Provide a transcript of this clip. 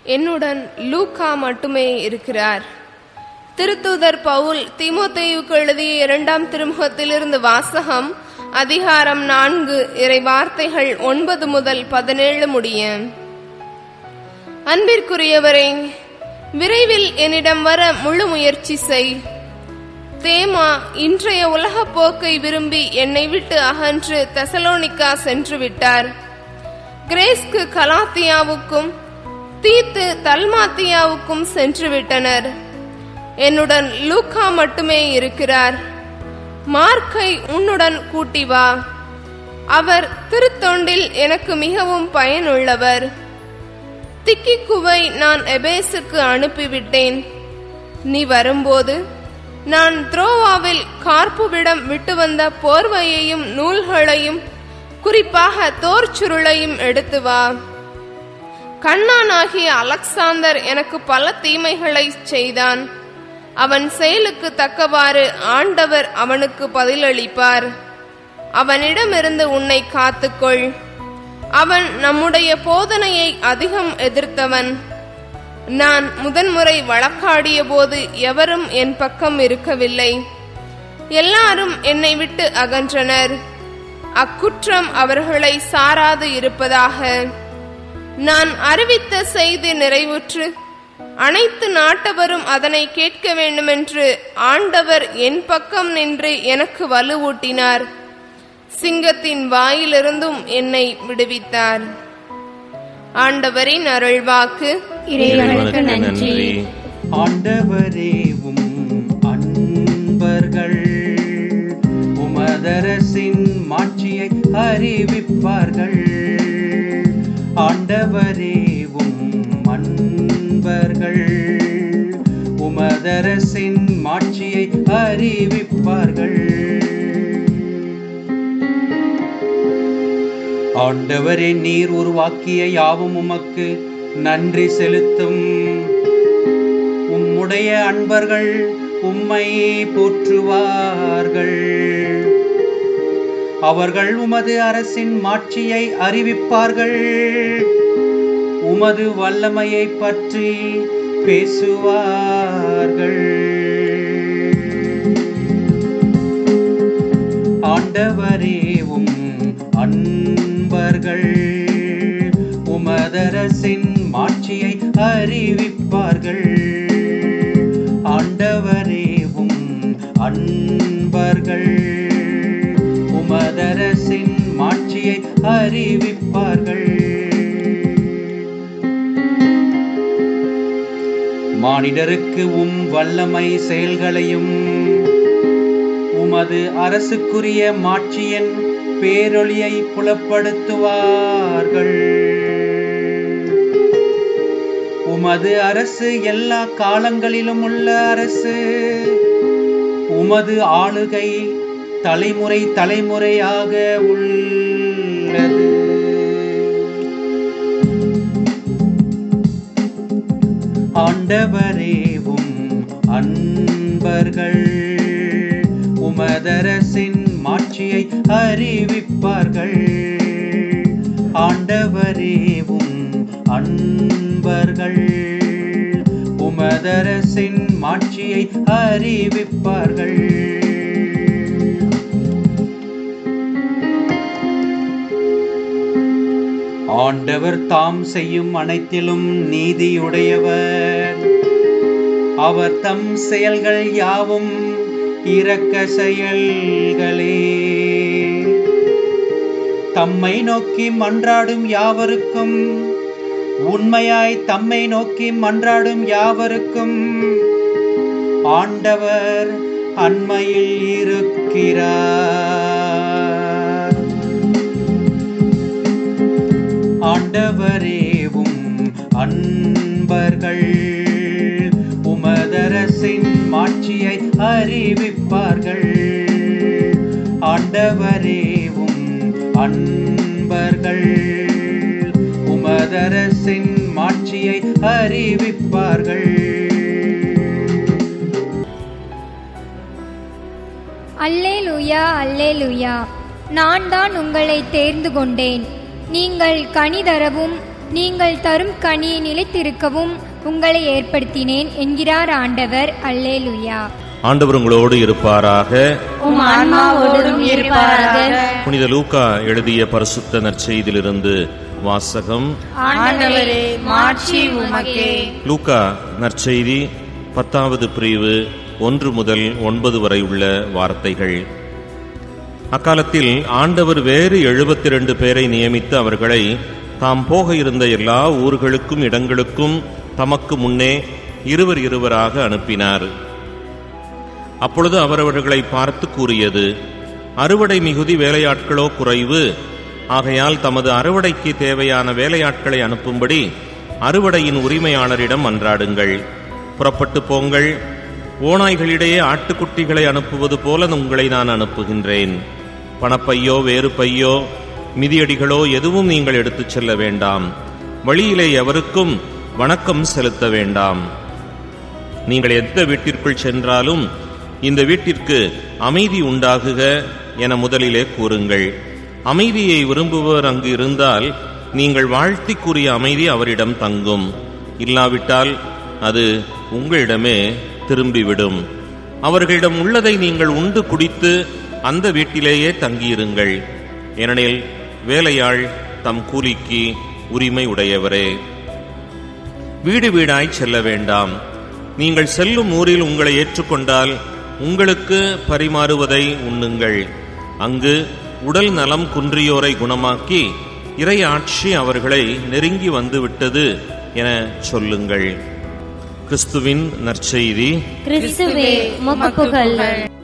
என்னுடன் லூக்கா மட்டுமே இருக்கிறார் திருத்தூதர் பவுல் தீமோத்தேயுக்கு எழுதிய இரண்டாம் திருமுகத்திலிருந்து வாசகம் அதிகாரம் நான்கு இறை வார்த்தைகள் ஒன்பது முதல் பதினேழு முடிய அன்பிற்குரியவரே விரைவில் என்னிடம் வர முழு முயற்சி செய் தேமா இன்றைய உலகப் போக்கை விரும்பி என்னை விட்டு அகன்று தெசலோனிக்கா சென்று விட்டார் கிரேஸ்க்கு கலாத்தியாவுக்கும் தீத்து தல்மாத்தியாவுக்கும் சென்று விட்டனர் என்னுடன் லூக்கா மட்டுமே இருக்கிறார் மார்க்கை உன்னுடன் கூட்டி வா அவர் திருத்தொண்டில் எனக்கு மிகவும் பயனுள்ளவர் திக்கிக்குவை நான் எபேசுக்கு அனுப்பிவிட்டேன் நீ வரும்போது நான் த்ரோவாவில் கார்ப்புவிடம் விட்டு வந்த போர்வையையும் நூல்களையும் குறிப்பாக தோர்ச்சுருளையும் எடுத்து வா கண்ணானாகிய அலெக்சாந்தர் எனக்கு பல தீமைகளை செய்தான் அவன் செயலுக்கு தக்கவாறு ஆண்டவர் அவனுக்கு பதிலளிப்பார் அவனிடமிருந்து உன்னை காத்துக்கொள் அவன் நம்முடைய போதனையை அதிகம் எதிர்த்தவன் நான் முதன்முறை வழக்காடிய போது எவரும் என் பக்கம் இருக்கவில்லை எல்லாரும் என்னை விட்டு அகன்றனர் அக்குற்றம் அவர்களை சாராது இருப்பதாக நான் அறிவித்த செய்தி நிறைவுற்று அனைத்து நாட்டவரும் அதனை கேட்க வேண்டுமென்று ஆண்டவர் என் பக்கம் நின்று எனக்கு வலுவூட்டினார் சிங்கத்தின் வாயிலிருந்தும் என்னை விடுவித்தார் ஆண்டவரின் அருள்வாக்கு இறைவனுக்கு நன்றி ஆண்டவரே உம் அன்பர்கள் உமதரசின் மாட்சியை அறிவிப்பார்கள் ஆண்டவரே உம் அன்பர்கள் உமதரசின் மாட்சியை அறிவிப்பார்கள் ஆண்டவரே நீர் உருவாக்கிய யாவும் உமக்கு நன்றி செலுத்தும் உம்முடைய அன்பர்கள் உம்மை போற்றுவார்கள் அவர்கள் உமது அரசின் மாட்சியை அறிவிப்பார்கள் உமது வல்லமையை பற்றி பேசுவார்கள் ஆண்டவரேவும் அன்பர்கள் உமதரசின் மாட்சியை அறிவிப்பார்கள் ஆண்டவரேவும் அன்பர்கள் உமதரசின் மாட்சியை அறிவிப்பார்கள் மானிடருக்கு உம் வல்லமை செயல்களையும் உமது அரசுக்குரிய மாட்சியின் பேரொளியை புலப்படுத்துவார்கள் உமது அரசு எல்லா காலங்களிலும் உள்ள அரசு உமது ஆளுகை தலைமுறை தலைமுறையாக உள்ளது ஆண்டவரேவும் அன்பர்கள் உமதரசின் மாட்சியை அறிவிப்பார்கள் ஆண்டவரேவும் அன்பர்கள் உமதரசின் மாட்சியை அறிவிப்பார்கள் ஆண்டவர் தாம் செய்யும் அனைத்திலும் நீதியுடையவர் அவர் தம் செயல்கள் யாவும் இரக்க செயல்களே தம்மை நோக்கி மன்றாடும் யாவருக்கும் உண்மையாய் தம்மை நோக்கி மன்றாடும் யாவருக்கும் ஆண்டவர் அண்மையில் இருக்கிறார் ஆண்டவரேவும் அன்பர்கள் உமதரசின் மாட்சியை அறிவிப்பார்கள் ஆண்டவரேவும் அன்பர்கள் உமதரசின் மாட்சியை அறிவிப்பார்கள் அல்லேலூயா அல்லேலூயா நான் தான் உங்களை தேர்ந்து கொண்டேன் நீங்கள் கனி தரவும் நீங்கள் தரும் கனியை நிலைத்திருக்கவும் உங்களை ஏற்படுத்தினேன் என்கிறார் ஆண்டவர் அல்லேலுயா ஆண்டவர் உங்களோடு இருப்பாராக உம் ஆன்மாவோடும் இருப்பாராக புனித லூக்கா எழுதிய பரிசுத்த நற்செய்தியிலிருந்து வாசகம் ஆண்டவரே மாட்சி உமக்கே லூக்கா நற்செய்தி பத்தாவது பிரிவு ஒன்று முதல் ஒன்பது வரை உள்ள வார்த்தைகள் அக்காலத்தில் ஆண்டவர் வேறு எழுபத்தி ரெண்டு பேரை நியமித்து அவர்களை தாம் போக இருந்த எல்லா ஊர்களுக்கும் இடங்களுக்கும் தமக்கு முன்னே இருவர் இருவராக அனுப்பினார் அப்பொழுது அவர் அவர்களை பார்த்து கூறியது அறுவடை மிகுதி வேலையாட்களோ குறைவு ஆகையால் தமது அறுவடைக்கு தேவையான வேலையாட்களை அனுப்பும்படி அறுவடையின் உரிமையாளரிடம் மன்றாடுங்கள் புறப்பட்டு போங்கள் ஓநாய்களிடையே ஆட்டுக்குட்டிகளை அனுப்புவது போல உங்களை நான் அனுப்புகின்றேன் பணப்பையோ வேறு பையோ மிதியடிகளோ எதுவும் நீங்கள் எடுத்துச் செல்ல வேண்டாம் வழியிலே எவருக்கும் வணக்கம் செலுத்த வேண்டாம் நீங்கள் எந்த வீட்டிற்குள் சென்றாலும் இந்த வீட்டிற்கு அமைதி உண்டாகுக என முதலிலே கூறுங்கள் அமைதியை விரும்புபவர் அங்கு இருந்தால் நீங்கள் வாழ்த்தி கூறிய அமைதி அவரிடம் தங்கும் இல்லாவிட்டால் அது உங்களிடமே திரும்பிவிடும் அவர்களிடம் உள்ளதை நீங்கள் உண்டு குடித்து அந்த வீட்டிலேயே தங்கியிருங்கள் ஏனெனில் வேலையாள் தம் கூலிக்கு உரிமை உடையவரே வீடு வீடாய் செல்ல வேண்டாம் நீங்கள் செல்லும் ஊரில் உங்களை ஏற்றுக்கொண்டால் உங்களுக்கு பரிமாறுவதை உண்ணுங்கள் அங்கு உடல் நலம் குன்றியோரை குணமாக்கி இறை ஆட்சி அவர்களை நெருங்கி வந்துவிட்டது என சொல்லுங்கள் கிறிஸ்துவின் நற்செய்தி கிறிஸ்துவே முகப்புகள்